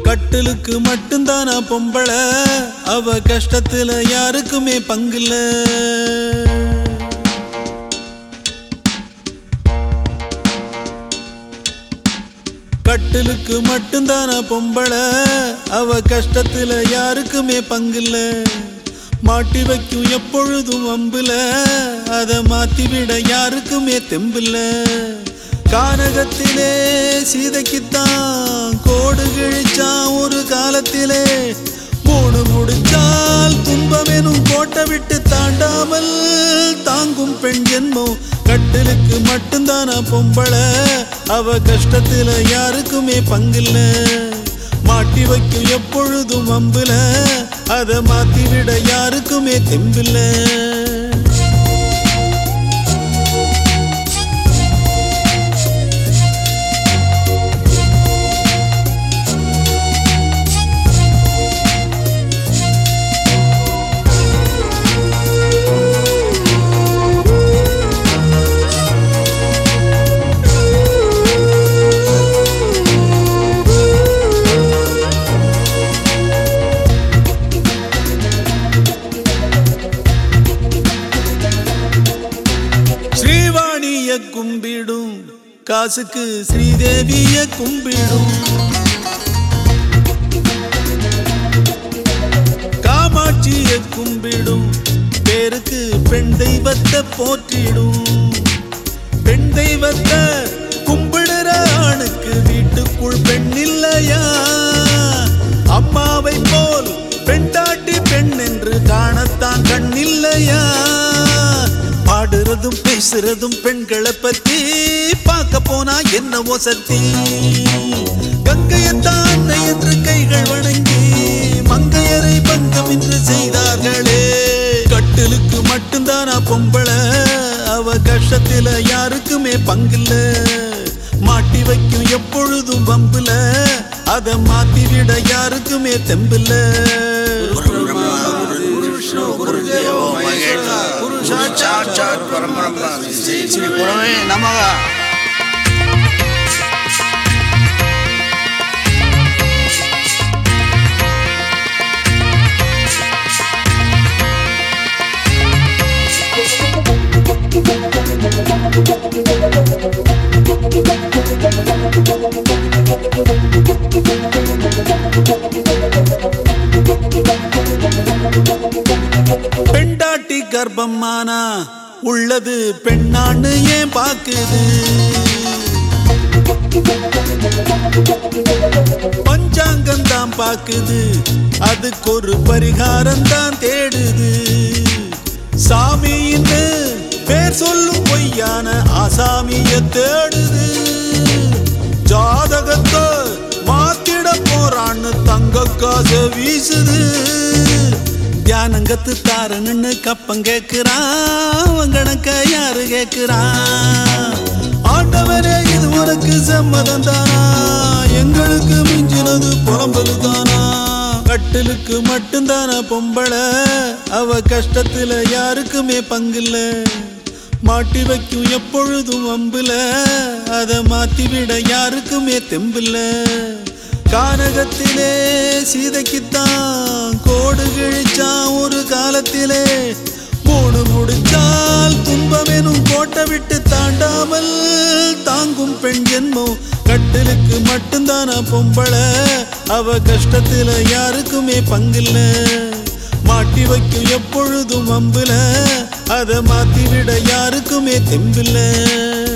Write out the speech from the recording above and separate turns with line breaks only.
கட்டிலுக்கு மட்டும்தானா பொம்பள அவ கஷ்டத்துல யாருக்குமே பங்கில்ல கட்டிலுக்கு மட்டும்தானா பொம்பள அவ கஷ்டத்துல யாருக்குமே பங்கில்ல மாட்டி வைக்கும் எப்பொழுதும் அம்புல அத மாத்தி விட யாருக்குமே தெம்பில்ல கானகத்திலே சீதைக்குத்தான் கோடு கிழிச்சான் ஒரு காலத்திலே மூணு முடிச்சால் துன்பமெனும் கோட்டை விட்டு தாண்டாமல் தாங்கும் பெண் ஜென்மம் கட்டிலுக்கு மட்டும்தானா பொம்பள அவ கஷ்டத்துல யாருக்குமே பங்கில்ல மாட்டி வைக்கும் எப்பொழுதும் அம்புல அத மாத்தி விட யாருக்குமே தெம்பில்ல ஸ்ரீவாணிய கும்பிடும் காசுக்கு ஸ்ரீதேவிய கும்பிடும் காமாட்சிய கும்பிடும் பேருக்கு பெண் தெய்வத்தை போற்றிடும் பெண் தெய்வத்தை கும்பிடுற ஆணுக்கு வீட்டுக்குள் பெண் இல்லையா அம்மாவை போல் பெண்டாட்டி பெண் என்று காணத்தான் கண் இல்லையா பாடுறதும் பேசுறதும் பெண்களை பத்தி பார்க்க போனா என்னவோ சக்தி கங்கையத்தான் அன்னை என்று கைகள் வணங்கி மங்கையரை பங்கம் என்று செய்தார்களே கட்டிலுக்கு மட்டும்தானா பொம்பள அவ கஷ்டத்துல யாருக்குமே பங்கில்ல மாட்டி வைக்கும் எப்பொழுதும் வம்புல அத மாத்தி விட யாருக்குமே தெம்பில்ல
சாட்சாத் பரம்பரமா ஸ்ரீ ஸ்ரீ குரவே நமக
பெண்டாட்டி கர்ப்பமானா உள்ளது பெண்ணான்னு ஏன் பாக்குது பஞ்சாங்கம் தான் பாக்குது அதுக்கு ஒரு பரிகாரம் தான் தேடுது சாமின்னு பேர் சொல்லும் பொய்யான ஆசாமிய தேடுது ஜாதகத்தை மாத்திட போறான்னு தங்க காசை வீசுது தியானங்கத்து தாரன்னு கப்பம் கேக்குறான் அவன் கணக்க யாரு கேக்குறான் ஆண்டவரே இது உனக்கு சம்மதம் தானா எங்களுக்கு மிஞ்சினது புலம்பல் தானா கட்டிலுக்கு மட்டும்தானா பொம்பள அவ கஷ்டத்துல யாருக்குமே பங்கில்ல மாட்டி வைக்கும் எப்பொழுதும் அம்புல அத மாத்தி விட யாருக்குமே தெம்பில்ல கானகத்திலே சீதைக்குத்தான் கோடு கிழிச்சான் ஒரு காலத்திலே மூணு முடிச்சால் துன்பமெனும் கோட்டை விட்டு தாண்டாமல் தாங்கும் பெண் ஜென்மம் கட்டிலுக்கு மட்டும்தானா பொம்பள அவ கஷ்டத்துல யாருக்குமே பங்கில்ல மாட்டி வைக்கும் எப்பொழுதும் அம்புல அத மாத்தி விட யாருக்குமே தெம்பில்ல